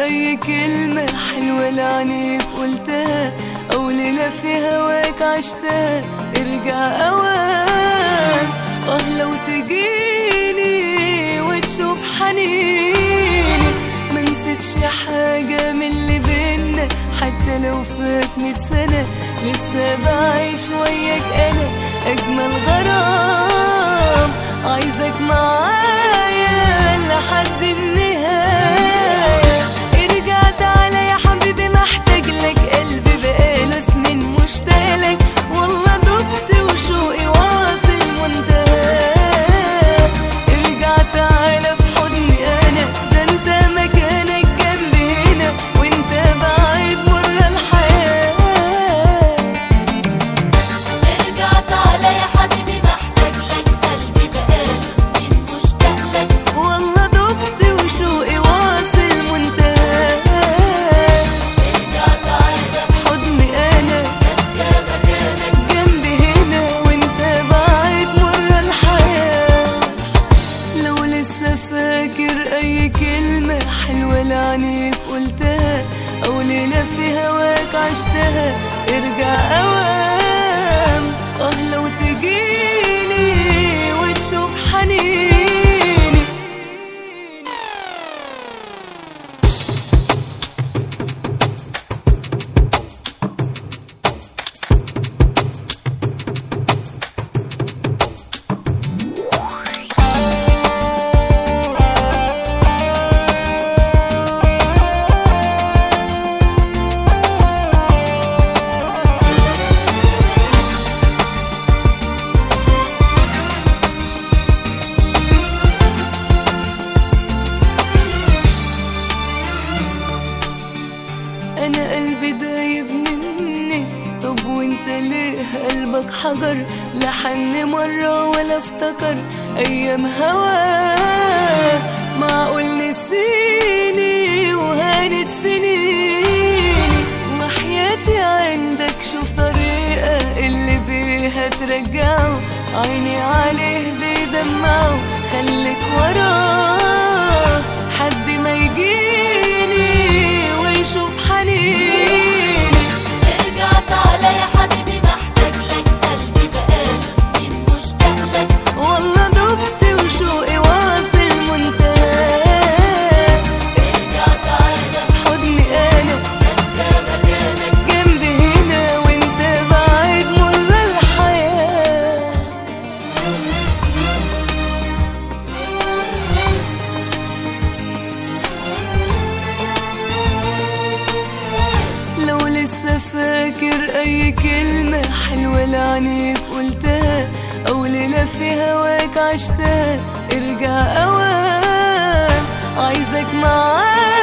أي كلمة حلوة لعنيك قلتها أو ليلة في هواك عشتها ارجع أوان آه لو تجيني وتشوف حنيني منسيتش حاجة من اللي بينا حتى لو فات مية سنة لسه بعيش وياك أنا أجمل غرام عايزك معايا لحد النهاية ارجع تعالى يا حبيبي محتاج لك قلبي بقاله سنين مشتاقلك والله دقت وشوقي واصل منتهى ارجع تعالى في حضني انا ده انت مكانك جنبي هنا وانت بعيد مر الحياه ارجع تعالى يا حبيبي محتاج لك قلبي بقاله سنين مشتاق لك والله دقت وشوقي واصل منتهى ارجع تعالى حضني انا انت مكانك جنبي هنا وانت بعيد مر الحياة لو لسه فاكر اي كلمة حلوة لعنيك قلتها او ليلة في هواك عشتها ارجع اوام اه لو تجيني وتشوف حنيني انا قلبي دايب مني طب وانت ليه قلبك حجر لا حن مرة ولا افتكر ايام هواه معقول نسيني وهانت سنيني وحياتي عندك شوف طريقة اللي بيها ترجعه عيني عليه بيدمعه خليك وراه حد ما يجيني ويشوف حنيني ارجع تعالى يا حبيبي محتاج لك قلبي بقاله سنين مشتاق لك والله دقت وشوقي واصل منتهى ارجع تعالى في حضني انا انت مكانك جنبي هنا وانت بعيد مر الحياه لو لسه فاكر اي كلمة حلوة لعنيك قلتها او ليلة في هواك عشتها ارجع اوان عايزك معايا